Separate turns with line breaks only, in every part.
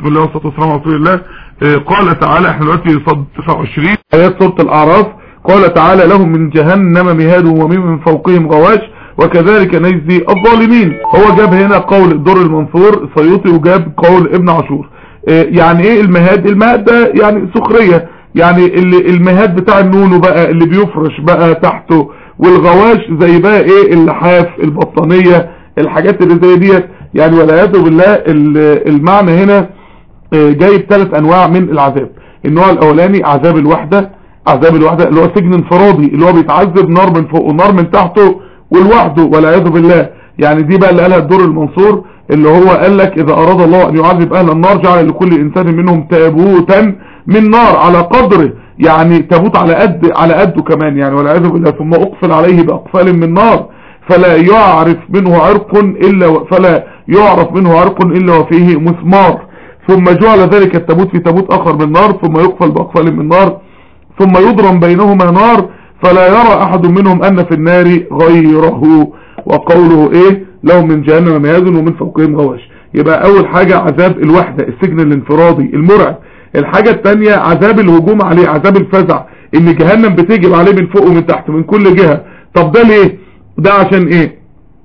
بسم الله والصلاة والسلام على رسول الله آه، قال تعالى احنا دلوقتي صد 29 آيات سورة الأعراف قال تعالى لهم من جهنم مهاد ومن من فوقهم غواش وكذلك نجزي الظالمين هو جاب هنا قول الدر المنصور السيوطي وجاب قول ابن عاشور آه، يعني ايه المهاد المهاد ده يعني سخرية يعني اللي المهاد بتاع النونو بقى اللي بيفرش بقى تحته والغواش زي بقى ايه اللحاف البطانية الحاجات اللي زي ديت يعني والعياذ بالله ال- المعنى هنا آه، جايب ثلاث انواع من العذاب النوع الاولاني عذاب الوحدة عذاب الوحدة اللي هو سجن انفرادي اللي هو بيتعذب نار من فوق ونار من تحته والوحده والعياذ بالله يعني دي بقى اللي قالها الدور المنصور اللي هو قال لك اذا اراد الله ان يعذب اهل النار جعل لكل انسان منهم تابوتا من نار على قدره يعني تابوت على قد على قده كمان يعني والعياذ بالله ثم اقفل عليه باقفال من نار فلا يعرف منه عرق الا و... فلا يعرف منه عرق الا وفيه مسمار ثم جعل ذلك التابوت في تابوت اخر من نار ثم يقفل باقفال من نار ثم يضرم بينهما نار فلا يرى احد منهم ان في النار غيره وقوله ايه لهم من جهنم مهاد ومن فوقهم غواش يبقى اول حاجة عذاب الوحدة السجن الانفرادي المرعب الحاجة التانية عذاب الهجوم عليه عذاب الفزع ان جهنم بتجب عليه من فوق ومن تحت من كل جهة طب ده ليه ده عشان ايه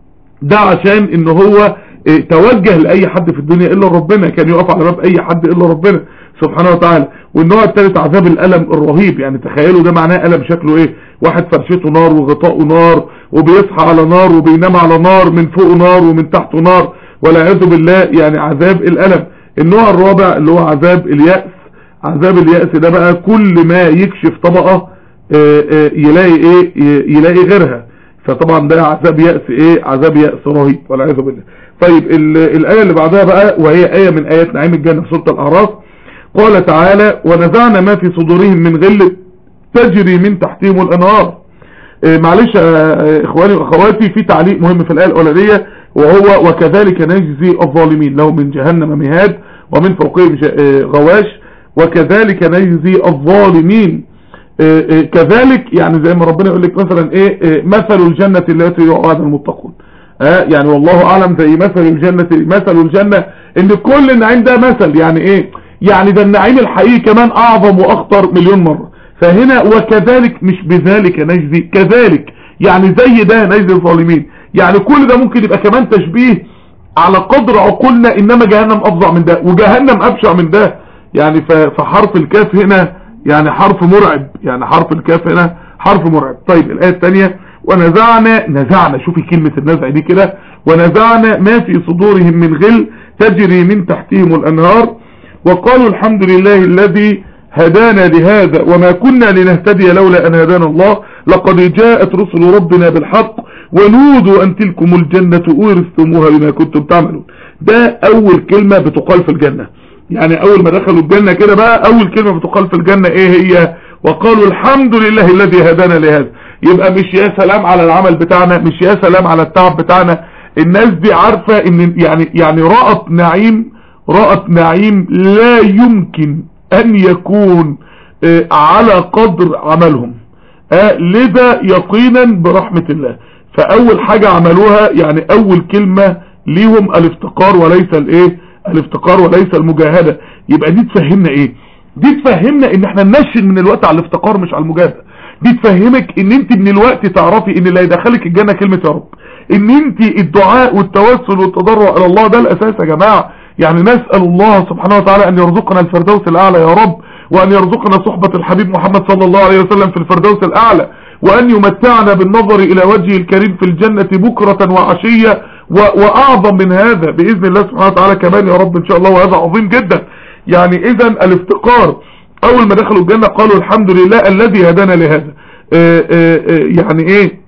ده عشان ان هو إيه، توجه لاي حد في الدنيا الا ربنا كان يقف على باب اي حد الا ربنا سبحانه وتعالى والنوع الثالث عذاب الالم الرهيب يعني تخيلوا ده معناه الم شكله ايه واحد فرشته نار وغطاؤه نار وبيصحى على نار وبينام على نار من فوق نار ومن تحته نار والعياذ بالله يعني عذاب الالم النوع الرابع اللي هو عذاب اليأس عذاب اليأس ده بقى كل ما يكشف طبقة آه، آه، يلاقي ايه ي- يلاقي غيرها فطبعا ده عذاب يأس ايه عذاب يأس رهيب والعياذ بالله طيب ال- الآية اللي بعدها بقى وهي آية من آيات نعيم الجنة في سورة الأعراف قال تعالى ونزعنا ما في صدورهم من غل تجري من تحتهم الأنهار إيه معلش آه، آه، اخواني واخواتي في تعليق مهم في الآية الأولانية وهو وكذلك نجزي الظالمين لهم من جهنم مهاد ومن فوقهم ج- آه، غواش وكذلك نجزي الظالمين آه، آه، كذلك يعني زي ما ربنا يقول لك مثلا ايه آه، مثل الجنة التي يعاد المتقون ها يعني والله اعلم زي مثل الجنة مثل الجنة ان كل النعيم ده مثل يعني ايه يعني ده النعيم الحقيقي كمان اعظم واخطر مليون مرة فهنا وكذلك مش بذلك نجزي كذلك يعني زي ده نجزي الظالمين يعني كل ده ممكن يبقى كمان تشبيه على قدر عقولنا انما جهنم افظع من ده وجهنم ابشع من ده يعني ف- فحرف الكاف هنا يعني حرف مرعب يعني حرف الكاف هنا حرف مرعب طيب الآية الثانية ونزعنا نزعنا شوفي كلمة النزع دي كده ونزعنا ما في صدورهم من غل تجري من تحتهم الأنهار وقالوا الحمد لله الذي هدانا لهذا وما كنا لنهتدي لولا أن هدانا الله لقد جاءت رسل ربنا بالحق ونودوا أن تلكم الجنة أورثتموها بما كنتم تعملون ده أول كلمة بتقال في الجنة يعني أول ما دخلوا الجنة كده بقى أول كلمة بتقال في الجنة إيه هي وقالوا الحمد لله الذي هدانا لهذا يبقى مش يا سلام على العمل بتاعنا مش يا سلام على التعب بتاعنا الناس دي عارفة ان يعني يعني رأت نعيم رأت نعيم لا يمكن ان يكون آه، على قدر عملهم آه، لذا يقينا برحمة الله فاول حاجة عملوها يعني اول كلمة ليهم الافتقار وليس الايه الافتقار وليس المجاهدة يبقى دي تفهمنا ايه دي تفهمنا ان احنا ننشن من الوقت على الافتقار مش على المجاهدة دي تفهمك ان انت من الوقت تعرفي ان اللي هيدخلك الجنة كلمة يا رب ان انت الدعاء والتوسل والتضرع الى الله ده الاساس يا جماعة يعني نسأل الله سبحانه وتعالى ان يرزقنا الفردوس الاعلى يا رب وان يرزقنا صحبة الحبيب محمد صلى الله عليه وسلم في الفردوس الاعلى وان يمتعنا بالنظر الى وجهه الكريم في الجنة بكرة وعشية و- واعظم من هذا باذن الله سبحانه وتعالى كمان يا رب ان شاء الله وهذا عظيم جدا يعني اذا الافتقار اول ما دخلوا الجنة قالوا الحمد لله الذي هدانا لهذا آه، آه، آه، يعني ايه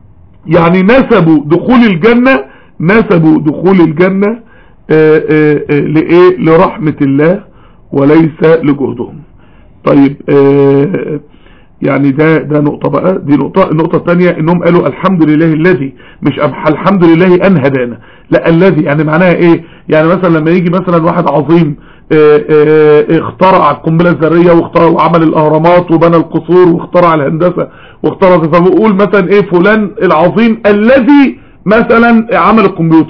يعني نسبوا دخول الجنة نسبوا دخول الجنة آه، آه، آه، لإيه لرحمة الله وليس لجهدهم طيب آه، يعني ده ده نقطة بقى دي نقطة النقطة الثانية انهم قالوا الحمد لله الذي مش أم- الحمد لله ان هدانا لا الذي يعني معناها ايه يعني مثلا لما يجي مثلا واحد عظيم آه، آه، اخترع القنبلة الذرية واخترع وعمل الاهرامات وبنى القصور واخترع الهندسة واخترع فبقول مثلا ايه فلان العظيم الذي مثلا عمل الكمبيوتر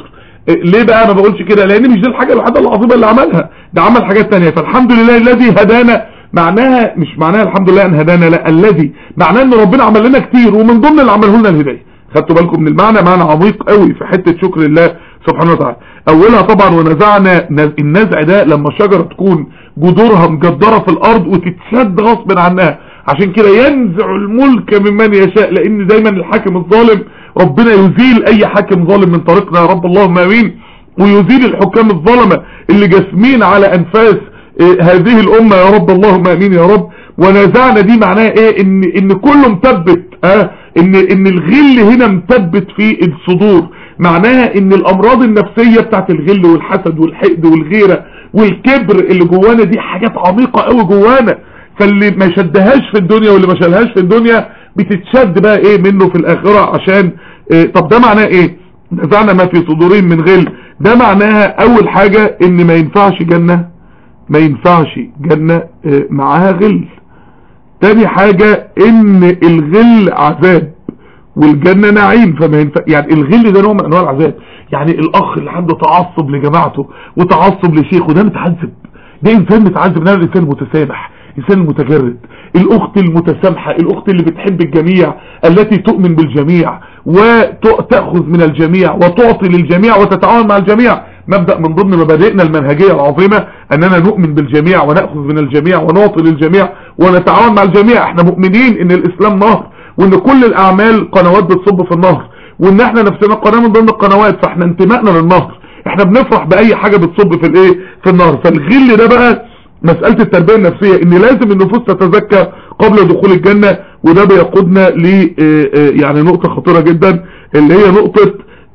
ليه بقى ما بقولش كده لان مش دي الحاجة الوحيدة العظيمة اللي عملها ده عمل حاجات تانية فالحمد لله الذي هدانا معناها مش معناها الحمد لله ان هدانا لا الذي معناه ان ربنا عمل لنا كتير ومن ضمن اللي عمله لنا الهدايه خدتوا بالكم من المعنى معنى عميق قوي في حته شكر الله سبحانه وتعالى اولها طبعا ونزعنا النزع ده لما الشجره تكون جذورها مجدره في الارض وتتشد غصب عنها عشان كده ينزع الملك ممن يشاء لان دايما الحاكم الظالم ربنا يزيل اي حاكم ظالم من طريقنا يا رب اللهم امين ويزيل الحكام الظلمه اللي جاسمين على انفاس إيه هذه الامة يا رب اللهم امين يا رب ونزعنا دي معناها ايه ان ان كله مثبت اه ان ان الغل هنا مثبت في الصدور معناها ان الامراض النفسية بتاعت الغل والحسد والحقد والغيرة والكبر اللي جوانا دي حاجات عميقة قوي جوانا فاللي ما شدهاش في الدنيا واللي ما شالهاش في الدنيا بتتشد بقى ايه منه في الاخرة عشان إيه طب ده معناه ايه نزعنا ما في صدورين من غل ده معناها اول حاجة ان ما ينفعش جنة ما ينفعش جنة معاها غل تاني حاجة ان الغل عذاب والجنة نعيم فما ينفع يعني الغل ده نوع من انواع العذاب يعني الاخ اللي عنده تعصب لجماعته وتعصب لشيخه ده متعذب ده انسان متعذب ده الانسان المتسامح انسان المتجرد الاخت المتسامحة الاخت اللي بتحب الجميع التي تؤمن بالجميع وتأخذ من الجميع وتعطي للجميع وتتعاون مع الجميع مبدأ من ضمن مبادئنا المنهجية العظيمة اننا نؤمن بالجميع ونأخذ من الجميع ونعطي للجميع ونتعاون مع الجميع احنا مؤمنين ان الاسلام نهر وان كل الاعمال قنوات بتصب في النهر وان احنا نفسنا قناة من ضمن القنوات فاحنا انتمائنا للنهر احنا بنفرح باي حاجة بتصب في الايه في النهر فالغل ده بقى مسألة التربية النفسية ان لازم النفوس تتزكى قبل دخول الجنة وده بيقودنا ل يعني نقطة خطيرة جدا اللي هي نقطة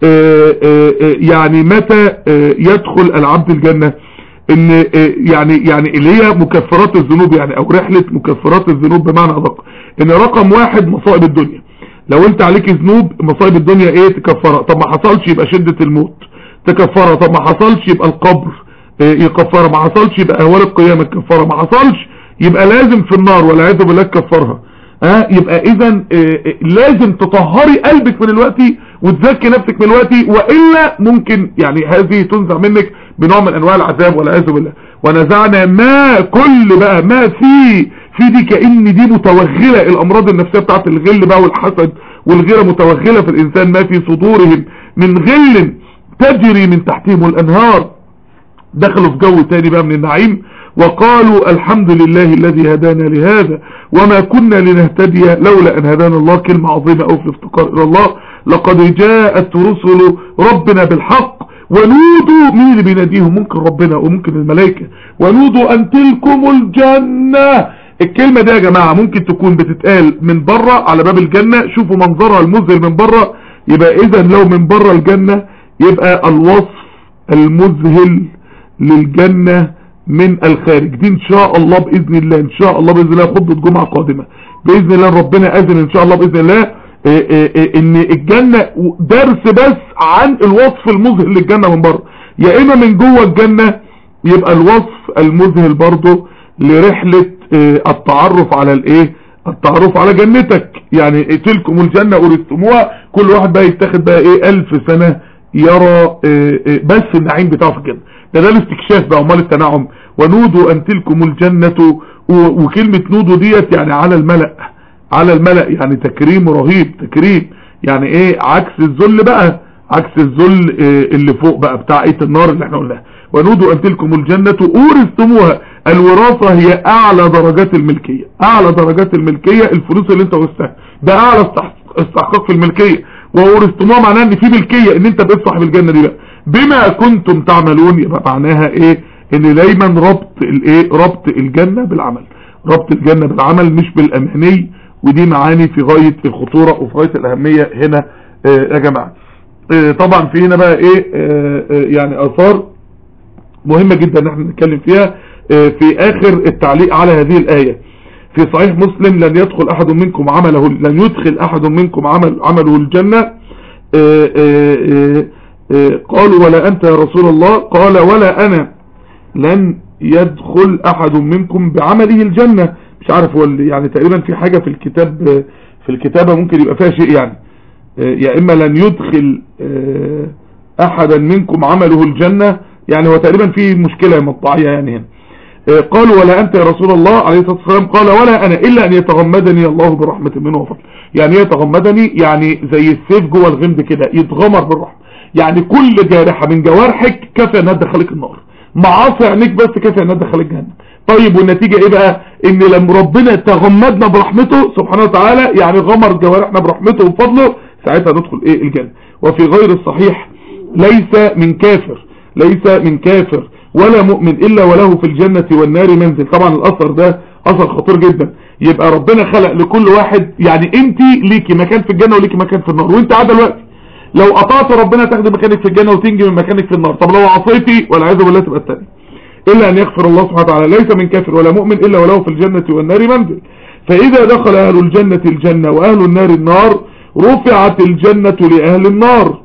يعني متى يدخل العبد الجنة ان يعني يعني اللي هي مكفرات الذنوب يعني او رحلة مكفرات الذنوب بمعنى ادق ان رقم واحد مصائب الدنيا لو انت عليك ذنوب مصائب الدنيا ايه تكفرها طب ما حصلش يبقى شدة الموت تكفرها طب ما حصلش يبقى القبر يكفرها ما حصلش يبقى اهوال القيامة تكفرها ما حصلش يبقى لازم في النار والعياذ بالله تكفرها ها يبقى اذا لازم تطهري قلبك من الوقت وتزكي نفسك من الوقت والا ممكن يعني هذه تنزع منك بنوع من انواع العذاب والعياذ بالله ونزعنا ما كل بقى ما في في دي كأن دي متوغلة الامراض النفسية بتاعت الغل بقى والحسد والغيرة متوغلة في الانسان ما في صدورهم من غل تجري من تحتهم الانهار دخلوا في جو تاني بقى من النعيم وقالوا الحمد لله الذي هدانا لهذا وما كنا لنهتدي لولا ان هدانا الله كلمة عظيمة او في الافتقار الى الله لقد جاءت رسل ربنا بالحق ونودوا مين اللي بيناديهم ممكن ربنا وممكن الملائكة ونودوا ان تلكم الجنة الكلمة دي يا جماعة ممكن تكون بتتقال من بره على باب الجنة شوفوا منظرها المذهل من بره يبقى اذا لو من بره الجنة يبقى الوصف المذهل للجنة من الخارج دي ان شاء الله باذن الله ان شاء الله باذن الله خطبه جمعه قادمه باذن الله ربنا اذن ان شاء الله باذن الله إيه إيه إيه ان الجنه درس بس عن الوصف المذهل للجنه من بره يا اما من جوه الجنه يبقى الوصف المذهل برضه لرحله التعرف على الايه التعرف على جنتك يعني تلكم الجنه اورثتموها كل واحد بقى يتاخد بقى ايه الف سنه يرى بس النعيم بتاعه في الجنه ده ده الاستكشاف بقى امال التنعم ونودوا ان تلكم الجنة وكلمة نودوا ديت يعني على الملأ على الملأ يعني تكريم رهيب تكريم يعني ايه عكس الذل بقى عكس الذل اللي فوق بقى بتاع ايه النار اللي احنا قلناها ونودوا ان تلكم الجنة اورثتموها الوراثة هي اعلى درجات الملكية اعلى درجات الملكية الفلوس اللي انت ورثتها ده اعلى استحقاق في الملكية وورثتموها معناها ان في ملكية ان انت بقيت صاحب الجنة دي بقى بما كنتم تعملون يبقى معناها ايه ان دايما ربط الايه ربط الجنة بالعمل ربط الجنة بالعمل مش بالاماني ودي معاني في غاية الخطورة وفي غاية الاهمية هنا اه يا جماعة اه طبعا في هنا بقى ايه اه يعني اثار مهمة جدا ان احنا نتكلم فيها في اخر التعليق على هذه الاية في صحيح مسلم لن يدخل احد منكم عمله لن يدخل احد منكم عمل عمله الجنة قالوا ولا أنت يا رسول الله قال ولا أنا لن يدخل أحد منكم بعمله الجنة مش عارف هو يعني تقريبا في حاجة في الكتاب في الكتابة ممكن يبقى فيها شيء يعني يا إما لن يدخل احدا منكم عمله الجنة يعني هو تقريبا في مشكلة مطبعية يعني هنا آه، قالوا ولا انت يا رسول الله عليه الصلاة والسلام قال ولا انا الا ان يتغمدني الله برحمة منه وفضل يعني إيه يتغمدني يعني زي السيف جوه الغمد كده يتغمر بالرحمة يعني كل جارحة من جوارحك كافية انها تدخلك النار معاصي عينيك بس كافية انها تدخلك جهنم طيب والنتيجة ايه بقى ان لما ربنا تغمدنا برحمته سبحانه وتعالى يعني غمر جوارحنا برحمته وفضله ساعتها ندخل ايه الجنة وفي غير الصحيح ليس من كافر ليس من كافر ولا مؤمن الا وله في الجنة والنار منزل طبعا الاثر ده اثر خطير جدا يبقى ربنا خلق لكل واحد يعني انت ليكي مكان في الجنة وليكي مكان في النار وانت قاعده دلوقتي لو قطعت ربنا تاخدي مكانك في الجنة وتنجي من مكانك في النار طب لو عصيتي والعياذ بالله تبقى الثاني إلا أن يغفر الله سبحانه وتعالى ليس من كافر ولا مؤمن إلا وله في الجنة والنار منزل فإذا دخل أهل الجنة الجنة وأهل النار النار رفعت الجنة لأهل النار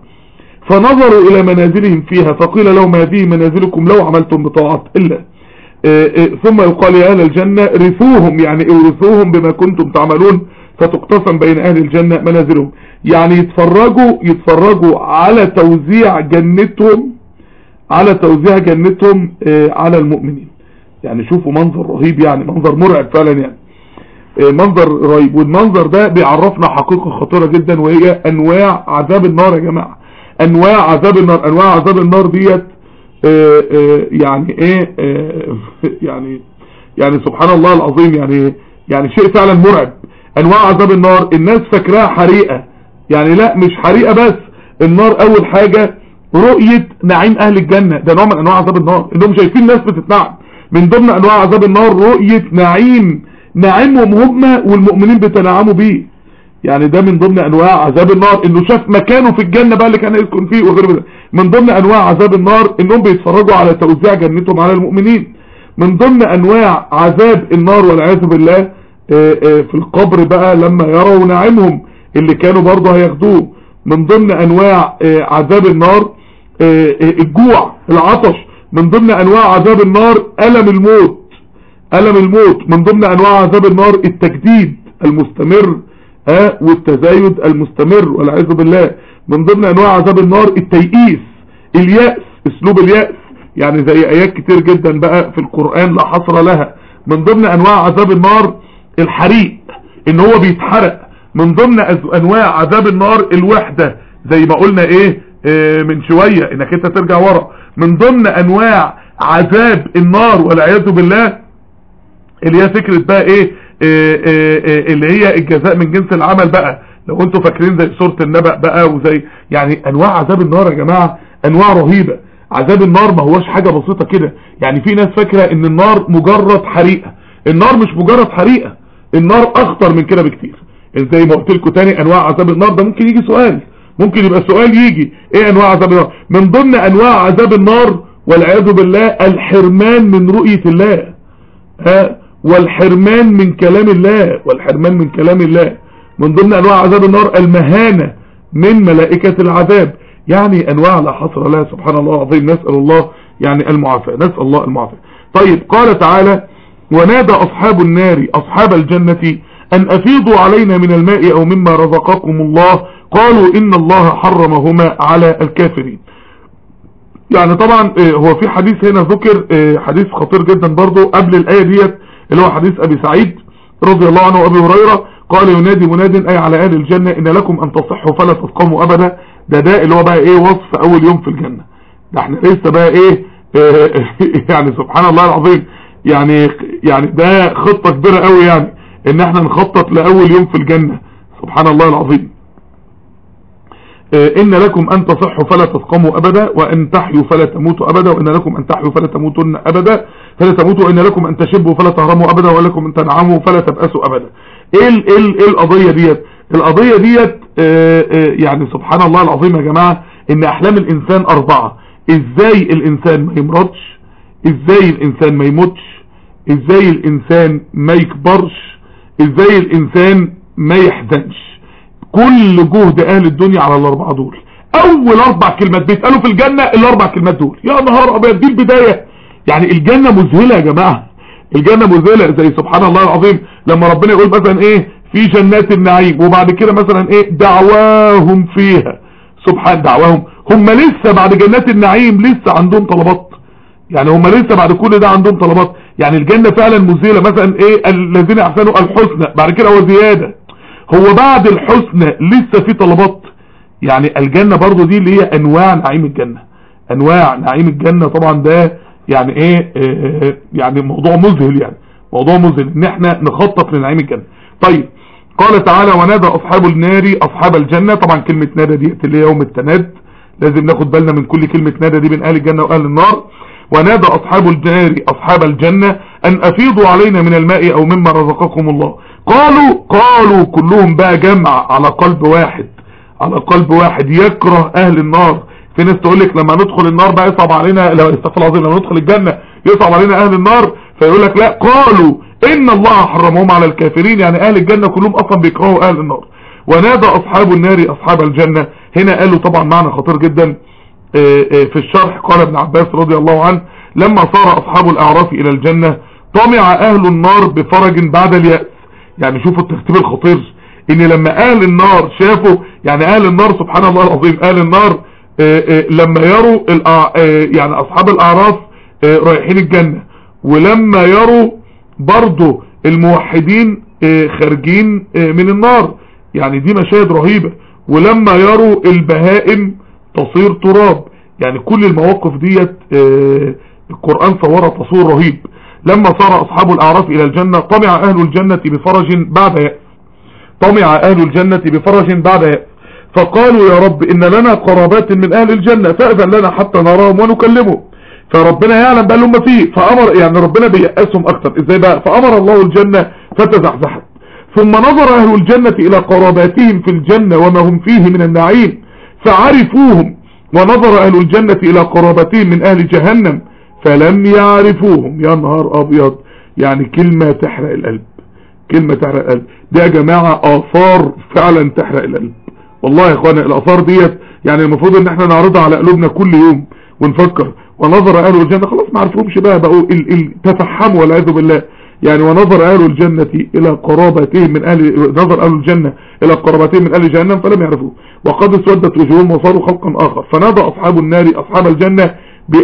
فنظروا إلى منازلهم فيها فقيل لهم هذه منازلكم لو عملتم بطاعات إلا آه، آه، ثم يقال يا أهل الجنة رثوهم يعني ارثوهم بما كنتم تعملون فتقتسم بين أهل الجنة منازلهم يعني يتفرجوا يتفرجوا على توزيع جنتهم على توزيع جنتهم آه، على المؤمنين يعني شوفوا منظر رهيب يعني منظر مرعب فعلا يعني آه، منظر رهيب والمنظر ده بيعرفنا حقيقة خطيرة جدا وهي انواع عذاب النار يا جماعة انواع عذاب النار انواع عذاب النار ديت آه، آه، يعني ايه آه، يعني يعني سبحان الله العظيم يعني يعني شيء فعلا مرعب انواع عذاب النار الناس فاكراها حريقة يعني لا مش حريقة بس النار اول حاجة رؤية نعيم اهل الجنة ده نوع من انواع عذاب النار انهم شايفين ناس بتتنعم من ضمن انواع عذاب النار رؤية نعيم نعيمهم هم والمؤمنين بيتنعموا بيه يعني ده من ضمن انواع عذاب النار انه شاف مكانه في الجنة بقى اللي كان يسكن فيه وغير ده من ضمن انواع عذاب النار انهم بيتفرجوا على توزيع جنتهم على المؤمنين من ضمن انواع عذاب النار والعياذ بالله آه، آه، في القبر بقى لما يروا نعيمهم اللي كانوا برضه هياخدوه من ضمن انواع آه، عذاب النار آه، آه، الجوع العطش من ضمن انواع عذاب النار الم الموت ألم الموت من ضمن أنواع عذاب النار التجديد المستمر ها والتزايد المستمر والعياذ بالله من ضمن أنواع عذاب النار التيئيس اليأس اسلوب اليأس يعني زي آيات كتير جدا بقى في القرآن لا حصر لها من ضمن أنواع عذاب النار الحريق ان هو بيتحرق من ضمن أز- أنواع عذاب النار الوحدة زي ما قلنا ايه آه، من شوية انك انت ترجع ورا من ضمن انواع عذاب النار والعياذ بالله اللي هي فكرة بقى ايه آه، آه، آه، اللي هي الجزاء من جنس العمل بقى لو انتوا فاكرين زي سورة النبأ بقى وزي يعني انواع عذاب النار يا جماعة انواع رهيبة عذاب النار ما هوش حاجة بسيطة كده يعني في ناس فاكرة ان النار مجرد حريقة النار مش مجرد حريقة النار اخطر من كده بكتير زي ما قلت لكم تاني انواع عذاب النار ده ممكن يجي سؤال ممكن يبقى سؤال يجي ايه انواع عذاب النار من ضمن انواع عذاب النار والعياذ بالله الحرمان من رؤية الله ها والحرمان من كلام الله والحرمان من كلام الله من ضمن انواع عذاب النار المهانة من ملائكة العذاب يعني انواع لا حصر لها سبحان الله العظيم نسأل الله يعني المعافاة نسأل الله المعافاة طيب قال تعالى ونادى اصحاب النار اصحاب الجنة ان افيضوا علينا من الماء او مما رزقكم الله قالوا ان الله حرمهما على الكافرين يعني طبعا آه، هو في حديث هنا ذكر آه، حديث خطير جدا برضو قبل الآية ديت اللي هو حديث أبي سعيد رضي الله عنه وأبي هريرة قال ينادي مناد أي على أهل الجنة إن لكم أن تصحوا فلا تسقموا أبدا ده ده اللي هو بقى إيه وصف أول يوم في الجنة ده احنا لسه بقى إيه آه، يعني سبحان الله العظيم يعني يعني ده خطة كبيرة قوي يعني إن احنا نخطط لأول يوم في الجنة سبحان الله العظيم إن لكم أن تصحوا فلا تسقموا أبدا وأن تحيوا فلا تموتوا أبدا وإن لكم أن تحيوا فلا تموتن أبدا فلا تموتوا وإن لكم أن تشبوا فلا تهرموا أبدا وإن لكم أن تنعموا فلا تبأسوا أبدا إيه ال- إيه ال- إيه القضية ديت القضية ديت آه، آه، يعني سبحان الله العظيم يا جماعة إن أحلام الإنسان أربعة إزاي الإنسان ما يمرضش إزاي الإنسان ما يموتش إزاي الإنسان ما يكبرش إزاي الإنسان ما يحزنش كل جهد اهل الدنيا على الاربعه دول اول اربع كلمات بيتقالوا في الجنة الاربع كلمات دول يا نهار ابيض دي البداية يعني الجنة مذهلة يا جماعة الجنة مذهلة زي سبحان الله العظيم لما ربنا يقول مثلا ايه في جنات النعيم وبعد كده مثلا ايه دعواهم فيها سبحان دعواهم هم لسه بعد جنات النعيم لسه عندهم طلبات يعني هم لسه بعد كل ده عندهم طلبات يعني الجنة فعلا مزيلة مثلا ايه الذين احسنوا الحسنى بعد كده هو زيادة هو بعد الحسنى لسه في طلبات يعني الجنة برضو دي اللي هي انواع نعيم الجنة انواع نعيم الجنة طبعا ده يعني ايه, إيه يعني موضوع مذهل يعني موضوع مذهل ان احنا نخطط لنعيم الجنة طيب قال تعالى ونادى اصحاب النار اصحاب الجنة طبعا كلمة نادى دي اللي هي يوم التناد لازم ناخد بالنا من كل كلمة نادى دي بين اهل الجنة واهل النار ونادى اصحاب النار اصحاب الجنة ان افيضوا علينا من الماء او مما رزقكم الله قالوا قالوا كلهم بقى جمع على قلب واحد على قلب واحد يكره اهل النار في ناس تقول لك لما ندخل النار بقى يصعب علينا لو استغفر العظيم لما ندخل الجنة يصعب علينا اهل النار فيقول لك لا قالوا ان الله حرمهم على الكافرين يعني اهل الجنة كلهم اصلا بيكرهوا اهل النار ونادى اصحاب النار اصحاب الجنة هنا قالوا طبعا معنى خطير جدا في الشرح قال ابن عباس رضي الله عنه لما صار اصحاب الاعراف الى الجنة طمع اهل النار بفرج بعد اليأس يعني شوفوا الترتيب الخطير ان لما اهل النار شافوا يعني اهل النار سبحان الله العظيم اهل النار لما يروا يعني اصحاب الاعراف رايحين الجنة ولما يروا برضو الموحدين خارجين من النار يعني دي مشاهد رهيبة ولما يروا البهائم تصير تراب يعني كل المواقف ديت القرآن صورها تصوير رهيب لما صار اصحاب الاعراف الى الجنة طمع اهل الجنة بفرج بعد يأس طمع اهل الجنة بفرج بعد يأس فقالوا يا رب ان لنا قرابات من اهل الجنة فاذن لنا حتى نراهم ونكلمهم فربنا يعلم بقى اللي هم فيه فامر يعني ربنا بيأسهم اكتر ازاي بقى فامر الله الجنة فتزحزحت ثم نظر اهل الجنة الى قراباتهم في الجنة وما هم فيه من النعيم فعرفوهم ونظر اهل الجنة الى قرابتهم من اهل جهنم فلم يعرفوهم يا نهار ابيض يعني كلمة تحرق القلب كلمة تحرق القلب دي يا جماعة اثار فعلا تحرق القلب والله يا اخوانا الاثار ديت يعني المفروض ان احنا نعرضها على قلوبنا كل يوم ونفكر ونظر اهل الجنة خلاص ما عرفهمش بقى بقوا ال ال تفحموا والعياذ بالله يعني ونظر اهل الجنة الى قرابتهم من اهل نظر اهل الجنة الى قرابتهم من اهل جهنم فلم يعرفوه وقد اسودت وجوههم وصاروا خلقا اخر فنادى اصحاب النار اصحاب الجنة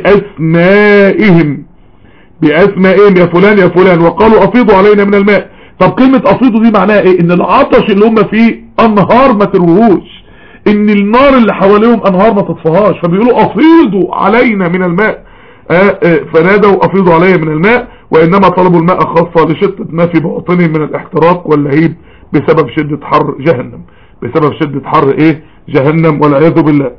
باسمائهم باسمائهم يا فلان يا فلان وقالوا افيضوا علينا من الماء طب كلمة افيضوا دي معناها ايه ان العطش اللي هم فيه انهار ما تروهوش ان النار اللي حواليهم انهار ما تطفهاش فبيقولوا افيضوا علينا من الماء آآ آآ فنادوا افيضوا علينا من الماء وانما طلبوا الماء خاصة لشدة ما في باطنهم من الاحتراق واللهيب بسبب شدة حر جهنم بسبب شدة حر ايه جهنم والعياذ بالله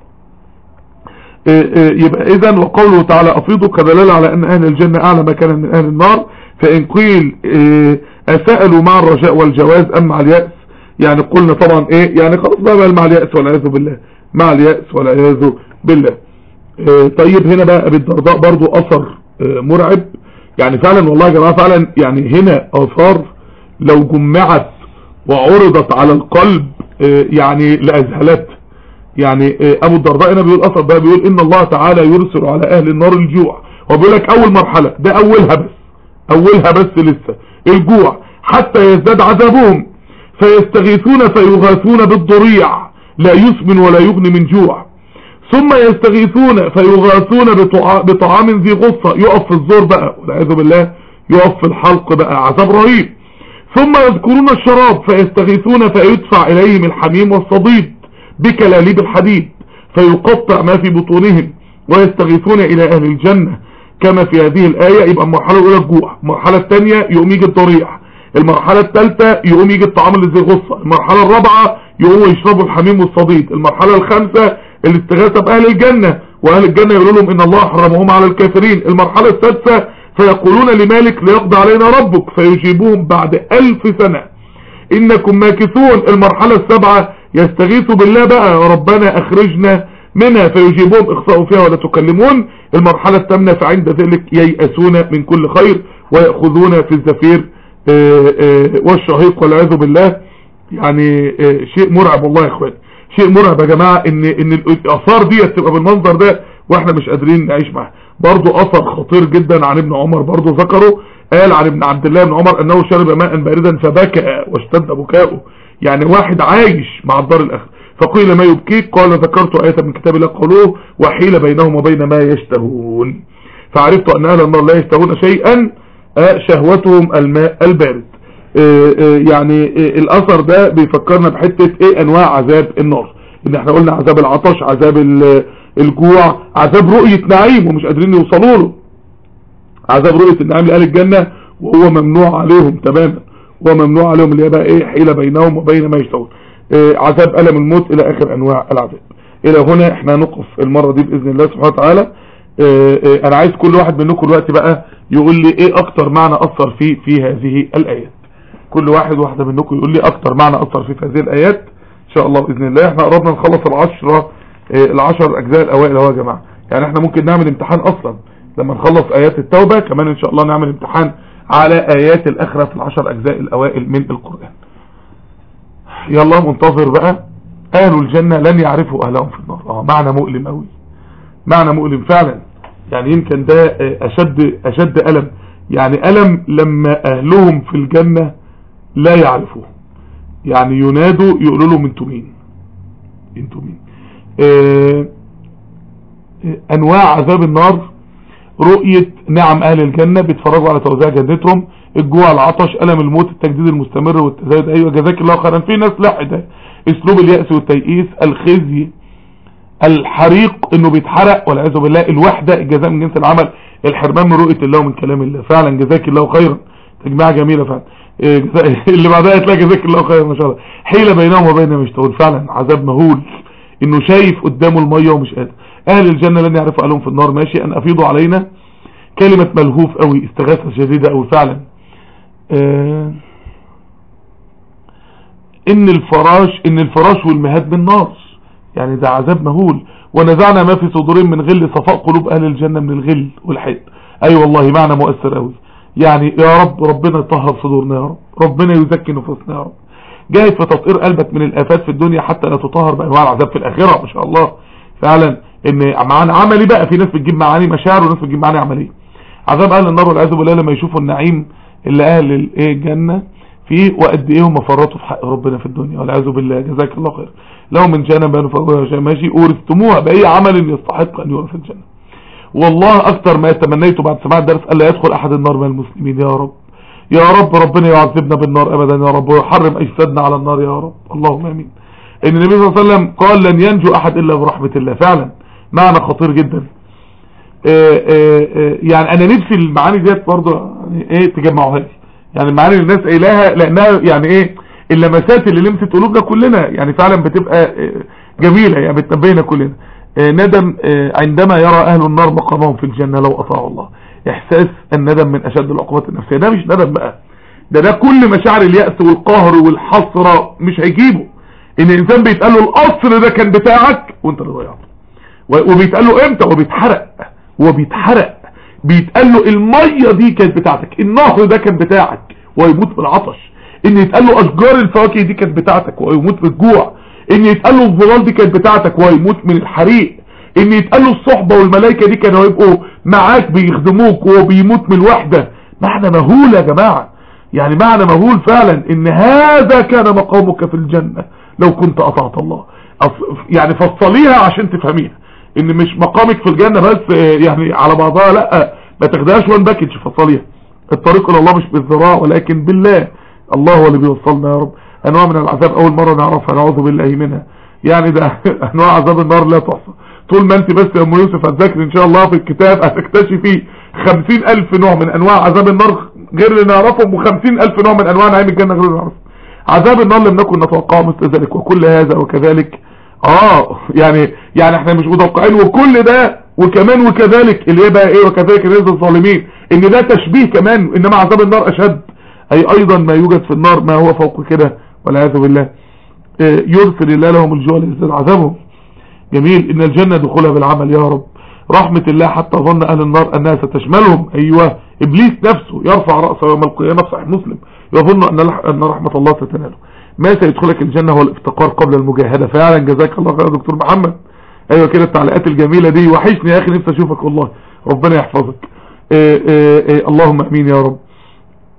يبقى اذا وقوله تعالى افيضوا كدلالة على ان اهل الجنة اعلى مكانا من اهل النار فان قيل اسألوا مع الرجاء والجواز ام مع اليأس يعني قلنا طبعا ايه يعني خلاص بقى مع اليأس والعياذ بالله مع اليأس والعياذ بالله طيب هنا بقى ابي الدرداء برضو اثر مرعب يعني فعلا والله يا جماعة فعلا يعني هنا اثار لو جمعت وعرضت على القلب يعني لأذهلت يعني ابو الدرداء هنا بيقول اثر بقى بيقول ان الله تعالى يرسل على اهل النار الجوع هو بيقول لك اول مرحلة ده اولها بس اولها بس لسه الجوع حتى يزداد عذابهم فيستغيثون فيغاثون بالضريع لا يسمن ولا يغني من جوع ثم يستغيثون فيغاثون بطعام ذي غصة يقف في الزور بقى والعياذ بالله يقف في الحلق بقى عذاب رهيب ثم يذكرون الشراب فيستغيثون فيدفع اليهم الحميم والصديد بكلاليب الحديد فيقطع ما في بطونهم ويستغيثون الى اهل الجنة كما في هذه الآية يبقى المرحلة الاولى الجوع المرحلة الثانية يقوم يجي الضريع المرحلة الثالثة يقوم يجي الطعام اللي زي غصة المرحلة الرابعة يقوموا يشربوا الحميم والصديد المرحلة الخامسة الاستغاثة بأهل الجنة وأهل الجنة يقولوا لهم إن الله حرمهم على الكافرين المرحلة السادسة فيقولون لمالك ليقضي علينا ربك فيجيبوهم بعد ألف سنة إنكم ماكثون المرحلة السابعة يستغيثوا بالله بقى يا ربنا أخرجنا منها فيجيبوهم اخفأوا فيها ولا تكلمون المرحلة الثامنة فعند ذلك ييأسون من كل خير ويأخذون في الزفير والشهيق والعياذ بالله يعني شيء مرعب والله يا اخوان شيء مرعب يا جماعة ان ان الاثار دي تبقى بالمنظر ده واحنا مش قادرين نعيش معاها برضو اثر خطير جدا عن ابن عمر برضو ذكره قال عن ابن عبد الله بن عمر انه شرب ماء باردا فبكى واشتد بكاؤه يعني واحد عايش مع الدار الاخر فقيل ما يبكيك قال ذكرت آية من كتاب الله قالوه وحيل بينهم وبين ما يشتهون فعرفت أن أهل النار لا يشتهون شيئا شهوتهم الماء البارد يعني الأثر ده بيفكرنا بحتة ايه أنواع عذاب النار ان احنا قلنا عذاب العطش عذاب الجوع عذاب رؤية نعيم ومش قادرين يوصلوا له عذاب رؤية النعيم لأهل الجنة وهو ممنوع عليهم تماما وممنوع عليهم اللي هي بقى ايه حيلة بينهم وبين ما يشتهون إيه عذاب ألم الموت الى اخر انواع العذاب الى هنا احنا نقف المرة دي باذن الله سبحانه وتعالى إيه إيه انا عايز كل واحد منكم دلوقتي بقى يقول لي ايه اكتر معنى اثر فيه في هذه الايات كل واحد واحدة منكم يقول لي اكتر معنى اثر فيه في هذه الايات ان شاء الله باذن الله احنا قربنا نخلص العشرة العشر اجزاء الاوائل اهو يا جماعة يعني احنا ممكن نعمل امتحان اصلا لما نخلص ايات التوبة كمان ان شاء الله نعمل امتحان على ايات الاخرة في العشر اجزاء الاوائل من القرآن يلا منتظر بقى اهل الجنة لن يعرفوا اهلهم في النار اه معنى مؤلم قوي معنى مؤلم فعلا يعني يمكن ده اشد اشد الم يعني الم لما اهلهم في الجنة لا يعرفوه يعني ينادوا يقولوا لهم انتوا مين انتوا مين اه انواع عذاب النار رؤية نعم اهل الجنة بيتفرجوا على توزيع جنتهم الجوع العطش ألم الموت التجديد المستمر والتزايد ايوه جزاك الله خيرا في ناس لحده اسلوب اليأس والتيئيس الخزي الحريق انه بيتحرق والعياذ بالله الوحدة الجزاء من جنس العمل الحرمان من رؤية الله ومن كلام الله فعلا جزاك الله خيرا تجميعة جميلة فعلا اللي بعدها تلاقي جزاك الله خيرا ما شاء الله حيلة بينهم وبين ما يشتغل فعلا عذاب مهول انه شايف قدامه المية ومش قادر اهل الجنة لن يعرفوا اهلهم في النار ماشي ان افيضوا علينا كلمة ملهوف قوي استغاثة شديدة قوي فعلا آه ان الفراش ان الفراش والمهاد من نار يعني ده عذاب مهول ونزعنا ما في صدورهم من غل صفاء قلوب اهل الجنة من الغل والحد اي أيوة والله معنى مؤثر قوي يعني يا رب ربنا يطهر صدورنا يا رب ربنا يزكي نفوسنا يا رب جاهد في تطهير قلبك من الافات في الدنيا حتى لا تطهر بانواع العذاب في الاخره ما شاء الله فعلا ان معانا عملي بقى في ناس بتجيب معاني مشاعر وناس بتجيب معاني عمليه عذاب اهل النار والعياذ بالله لما يشوفوا النعيم اللي اهل الايه الجنه فيه وقد ايه هم فرطوا في حق ربنا في الدنيا والعياذ بالله جزاك الله خير لو من جنة بانوا ماشي ورثتموها باي عمل يستحق ان يورث الجنه والله اكتر ما تمنيته بعد سماع الدرس الا يدخل احد النار من المسلمين يا رب يا رب ربنا يعذبنا بالنار ابدا يا رب ويحرم اجسادنا على النار يا رب اللهم امين ان النبي صلى الله عليه وسلم قال لن ينجو احد الا برحمة الله فعلا معنى خطير جدا آآ آآ يعني انا نفسي المعاني ديت برضه يعني ايه تجمعوها لي يعني المعاني اللي الناس قايلاها لانها يعني ايه اللمسات اللي لمست قلوبنا كلنا يعني فعلا بتبقى جميلة يعني بتنبهنا كلنا ندم عندما يرى اهل النار مقامهم في الجنة لو اطاعوا الله احساس الندم من اشد العقوبات النفسية ده مش ندم بقى ده ده كل مشاعر اليأس والقهر والحسرة مش هيجيبه ان الانسان بيتقال له القصر ده كان بتاعك وانت اللي ضيعته وبيتقال له امتى وبيتحرق وبيتحرق بيتقال له المية دي كانت بتاعتك النهر ده كان بتاعك ويموت بالعطش ان يتقال له اشجار الفواكه دي كانت بتاعتك ويموت بالجوع ان يتقال له الظلال دي كانت بتاعتك ويموت من الحريق ان يتقال له الصحبة والملائكة دي كانوا يبقوا معاك بيخدموك وهو بيموت من الوحدة معنى مهول يا جماعة يعني معنى مهول فعلا ان هذا كان مقامك في الجنة لو كنت اطعت الله يعني فصليها عشان تفهميها ان مش مقامك في الجنة بس يعني على بعضها لا ما تاخدهاش وان باكج فصليها الطريق الى الله مش بالذراع ولكن بالله الله هو اللي بيوصلنا يا رب انواع من العذاب اول مرة نعرفها نعوذ بالله منها يعني ده انواع عذاب النار لا تحصى طول ما انت بس يا ام يوسف هتذاكر ان شاء الله في الكتاب هتكتشفي خمسين الف نوع من انواع عذاب النار غير اللي نعرفهم وخمسين الف نوع من انواع نعيم الجنة غير اللي نعرفهم عذاب النار لم نكن نتوقعه مثل ذلك وكل هذا وكذلك اه يعني يعني احنا مش متوقعين وكل ده وكمان وكذلك اللي يبقى ايه وكذلك رزق الظالمين ان ده تشبيه كمان انما عذاب النار اشد اي ايضا ما يوجد في النار ما هو فوق كده والعياذ بالله اه يرسل الله لهم الجوع ليزداد عذابهم جميل ان الجنة دخولها بالعمل يا رب رحمة الله حتى ظن اهل النار انها ستشملهم ايوه ابليس نفسه يرفع رأسه يوم القيامة صحيح مسلم يظن ان ان رحمة الله ستناله ما سيدخلك الجنة هو الافتقار قبل المجاهدة فعلا جزاك الله خير يا دكتور محمد ايوه كده التعليقات الجميلة دي وحشني يا اخي نفسي اشوفك والله ربنا يحفظك إيه إيه إيه اللهم امين يا رب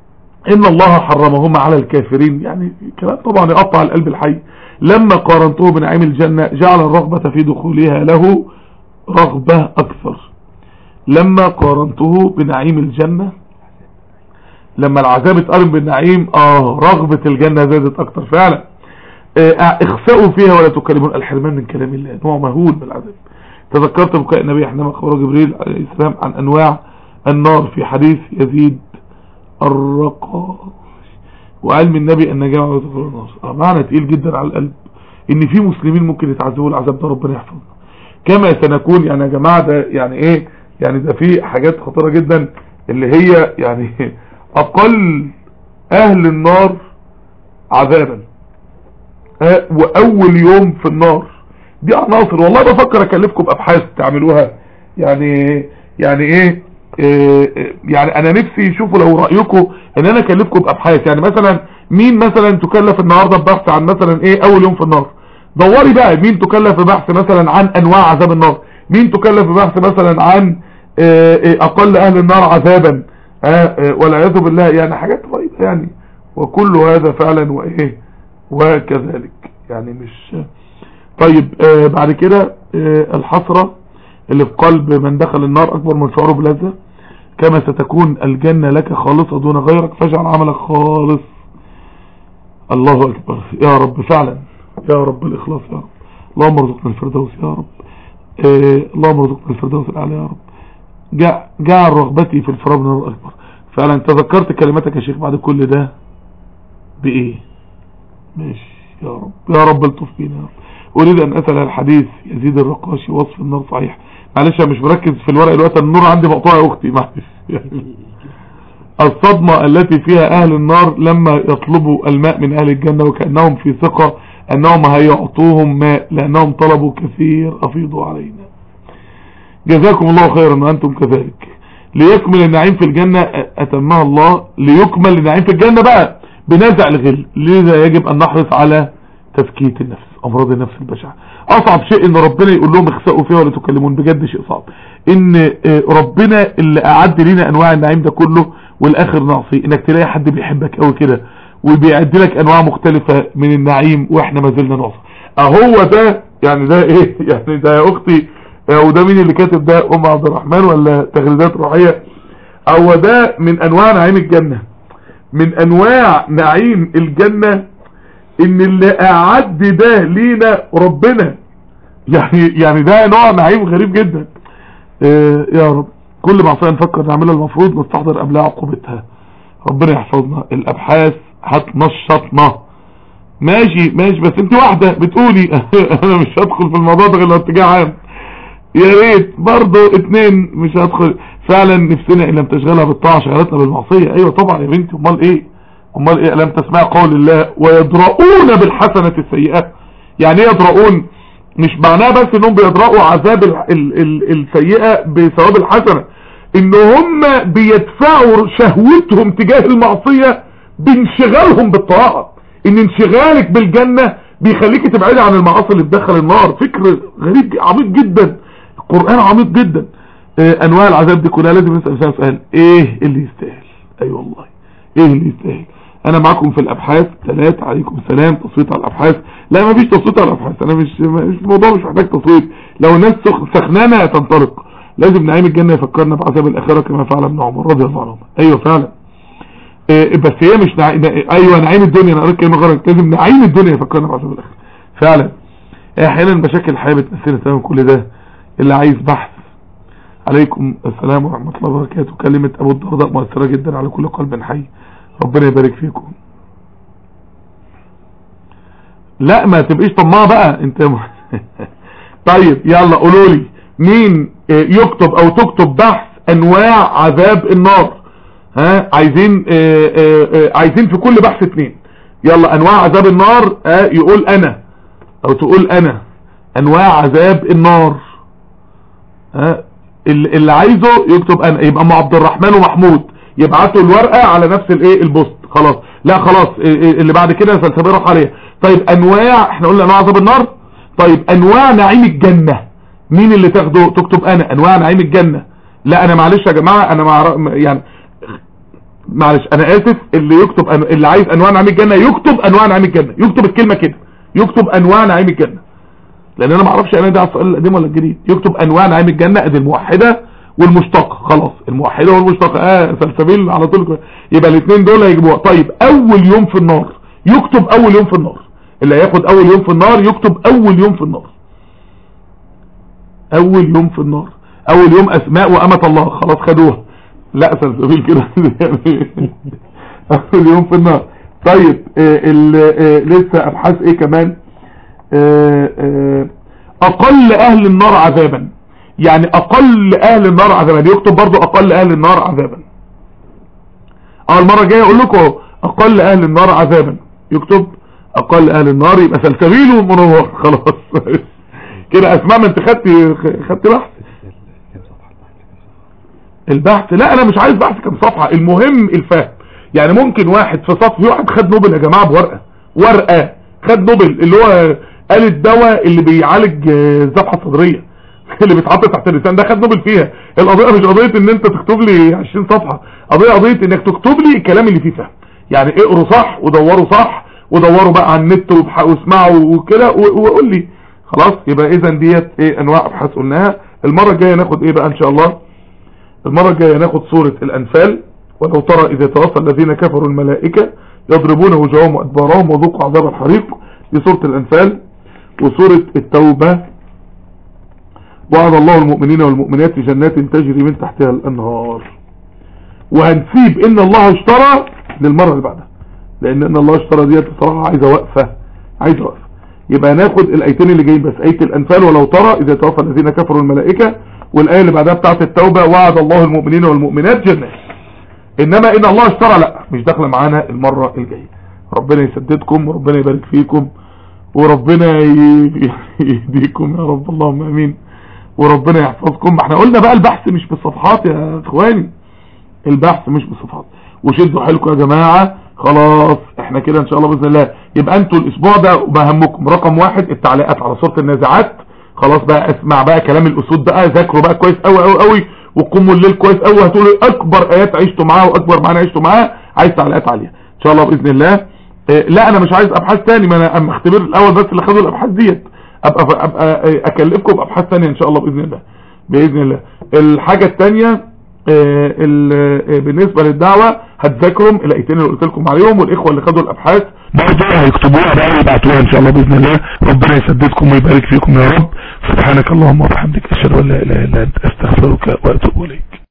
ان الله حرمهما على الكافرين يعني كلام طبعا يقطع القلب الحي لما قارنته بنعيم الجنة جعل الرغبة في دخولها له رغبة اكثر لما قارنته بنعيم الجنة لما العذاب اتقارن بالنعيم اه رغبة الجنة زادت اكتر فعلا اه اخسأوا فيها ولا تكلمون الحرمان من كلام الله نوع مهول من العذاب تذكرت بكاء النبي حينما اخبره جبريل عليه السلام عن انواع النار في حديث يزيد الرقا وعلم النبي ان جمع وتفر النار اه معنى تقيل جدا على القلب ان في مسلمين ممكن يتعذبوا العذاب ده ربنا يحفظنا كما سنكون يعني يا جماعة ده يعني ايه يعني ده في حاجات خطيرة جدا اللي هي يعني اقل اهل النار عذابا اه واول يوم في النار دي عناصر والله بفكر اكلفكم بابحاث تعملوها يعني يعني ايه, إيه يعني انا نفسي شوفوا لو رأيكم ان انا اكلفكم بابحاث يعني مثلا مين مثلا تكلف النهاردة ببحث عن مثلا ايه اول يوم في النار دوري بقى مين تكلف ببحث مثلا عن انواع عذاب النار مين تكلف ببحث مثلا عن إيه اقل اهل النار عذابا آه والعياذ بالله يعني حاجات غريبة يعني وكل هذا فعلا وايه وكذلك يعني مش طيب آه بعد كده آه الحسرة اللي في قلب من دخل النار اكبر من شعوره بلذة كما ستكون الجنة لك خالصة دون غيرك فاجعل عملك خالص الله اكبر يا رب فعلا يا رب الاخلاص يا رب اللهم ارزقنا الفردوس يا رب آه اللهم ارزقنا الفردوس الاعلى يا رب جعل رغبتي في الفرار من الاكبر فعلا تذكرت كلماتك يا شيخ بعد كل ده بايه ماشي يا رب يا رب الطف بينا يا رب اريد ان اسأل الحديث يزيد الرقاشي وصف النار صحيح معلش انا مش مركز في الورق الوقت النور عندي مقطوع يا اختي معلش الصدمة التي فيها اهل النار لما يطلبوا الماء من اهل الجنة وكأنهم في ثقة انهم هيعطوهم ماء لانهم طلبوا كثير افيضوا علينا جزاكم الله خيرا وانتم كذلك ليكمل النعيم في الجنة اتمها الله ليكمل النعيم في الجنة بقى بنزع الغل لذا يجب ان نحرص على تزكية النفس امراض النفس البشعة اصعب شيء ان ربنا يقول لهم اخسأوا فيها ولا تكلمون بجد شيء صعب ان ربنا اللي اعد لنا انواع النعيم ده كله والاخر نعصي انك تلاقي حد بيحبك قوي كده وبيعد لك انواع مختلفة من النعيم واحنا ما زلنا نعصي اهو ده يعني ده ايه يعني ده يا اختي وده مين اللي كاتب ده ام عبد الرحمن ولا تغريدات روحية هو ده من انواع نعيم الجنة من انواع نعيم الجنة ان اللي اعد ده لينا ربنا يعني يعني ده نوع نعيم غريب جدا اه يا رب كل معصية نفكر نعملها المفروض نستحضر قبلها عقوبتها ربنا يحفظنا الابحاث هتنشطنا ماشي ماشي بس انت واحدة بتقولي انا مش هدخل في الموضوع ده غير لو اتجاه عام يا ريت برضه اتنين مش هدخل فعلا نفسنا ان لم تشغلها بالطاعة شغلتنا بالمعصية ايوه طبعا يا بنتي امال ايه امال ايه لم تسمع قول الله ويدرؤون بالحسنة السيئة يعني ايه يدرؤون مش معناه بس انهم بيدرؤوا عذاب ال ال ال السيئة بثواب الحسنة ان هم بيدفعوا شهوتهم تجاه المعصية بانشغالهم بالطاعة ان انشغالك بالجنة بيخليك تبعدي عن المعاصي اللي تدخل النار فكر غريب عميق جدا القرآن عميق جدا اه انواع العذاب دي كلها لازم نسأل سؤال ايه اللي يستاهل اي أيوة والله ايه اللي يستاهل انا معكم في الابحاث ثلاث عليكم السلام تصويت على الابحاث لا ما فيش تصويت على الابحاث انا مش, مش الموضوع مش محتاج تصويت لو الناس سخنانه تنطلق لازم نعيم الجنة يفكرنا بعذاب الاخرة كما فعل ابن عمر رضي الله عنه ايوه فعلا إيه بس هي مش نعيم ايوه نعيم الدنيا انا قريت كلمه غلط لازم نعيم الدنيا يفكرنا بعذاب الاخرة فعلا احيانا مشاكل الحياه بتاثرنا تمام كل ده اللي عايز بحث عليكم السلام ورحمه الله وبركاته كلمه ابو الدرداء مؤثره جدا على كل قلب حي ربنا يبارك فيكم لا ما تبقيش طماع بقى انت م... طيب يلا قولوا لي مين يكتب او تكتب بحث انواع عذاب النار ها عايزين اه اه اه عايزين في كل بحث اتنين يلا انواع عذاب النار يقول انا او تقول انا انواع عذاب النار ها اللي عايزه يكتب انا يبقى ام عبد الرحمن ومحمود يبعتوا الورقة على نفس الايه البوست خلاص لا خلاص اللي بعد كده سلسبيل روح عليها طيب انواع احنا قلنا انواع عذاب النار طيب انواع نعيم الجنة مين اللي تاخده تكتب انا انواع نعيم الجنة لا انا معلش يا جماعة انا مع يعني معلش انا اسف اللي يكتب أن... اللي عايز انواع نعيم الجنة يكتب انواع نعيم الجنة يكتب الكلمة كده يكتب انواع نعيم الجنة لان انا ما اعرفش انا ده على السؤال القديم ولا الجديد يكتب انواع نعيم الجنة ادي الموحدة والمشتقة خلاص الموحدة والمشتقة اه سلسبيل على طول كده. يبقى الاثنين دول هيجيبوها طيب اول يوم في النار يكتب اول يوم في النار اللي هياخد اول يوم في النار يكتب اول يوم في النار اول يوم في النار اول يوم اسماء وامة الله خلاص خدوها لا سلسبيل كده اول يوم في النار طيب آه ال- آه لسه ابحاث ايه كمان آه آه اقل اهل النار عذابا يعني اقل اهل النار عذابا يكتب برضو اقل اهل النار عذابا اه المرة الجاية اقول لكم أهو، اقل اهل النار عذابا يكتب اقل اهل النار يبقى سلسبيل ومنور خلاص كده اسماء ما انت خدت خدت بحث البحث لا انا مش عايز بحث كم صفحة المهم الفهم يعني ممكن واحد في صف في واحد خد نوبل يا جماعة بورقة ورقة خد نوبل اللي هو قال الدواء اللي بيعالج آه، الذبحة الصدرية اللي بيتحط تحت اللسان ده خد نوبل فيها القضية مش قضية ان انت تكتب لي 20 صفحة قضية قضية انك تكتب لي الكلام اللي فيه فهم يعني اقروا صح ودوروا صح ودوروا بقى على النت وابح- واسمعوا وكده و- وقول لي خلاص يبقى اذا ديت ايه انواع ابحاث قلناها المرة الجاية ناخد ايه بقى ان شاء الله المرة الجاية ناخد سورة الأنفال ولو ترى إذا توفى الذين كفروا الملائكة يضربون وجوههم وأدبارهم وذوقوا عذاب الحريق دي سورة الأنفال وسورة التوبة وعد الله المؤمنين والمؤمنات في جنات تجري من تحتها الأنهار وهنسيب إن الله اشترى للمرة اللي بعدها لأن إن الله اشترى ديت بصراحة عايزة وقفة عايزة وقفة يبقى ناخد الآيتين اللي جايين بس آية الأنفال ولو ترى إذا توفى الذين كفروا الملائكة والآية اللي بعدها بتاعت التوبة وعد الله المؤمنين والمؤمنات جنات إنما إن الله اشترى لا مش داخله معانا المرة الجاية ربنا يسددكم وربنا يبارك فيكم وربنا ي- يهديكم يا رب اللهم امين وربنا يحفظكم ما احنا قلنا بقى البحث مش بالصفحات يا اخواني البحث مش بالصفحات وشدوا حيلكم يا جماعة خلاص احنا كده ان شاء الله باذن الله يبقى انتوا الاسبوع ده بهمكم رقم واحد التعليقات على صورة النازعات خلاص بقى اسمع بقى كلام الاسود بقى ذاكروا بقى كويس قوي قوي قوي وقوموا الليل كويس قوي هتقولوا اكبر ايات عشتوا معاها واكبر معنى عشتوا معاها عايز تعليقات عليها ان شاء الله باذن الله اه لا انا مش عايز ابحاث تاني ما انا اما اختبر الاول بس اللي خدوا الابحاث ديت ابقى ابقى اكلفكم بابحاث تانية ان شاء الله باذن الله باذن الله الحاجة التانية آه، ال- آه، بالنسبة للدعوة هتذاكرهم الايتين اللي قلت لكم عليهم والاخوة اللي خدوا الابحاث برضه هيكتبوها بقى ويبعتوها ان شاء الله باذن الله ربنا يسددكم ويبارك فيكم يا رب سبحانك اللهم وبحمدك اشهد ان لا اله الا انت استغفرك واتوب اليك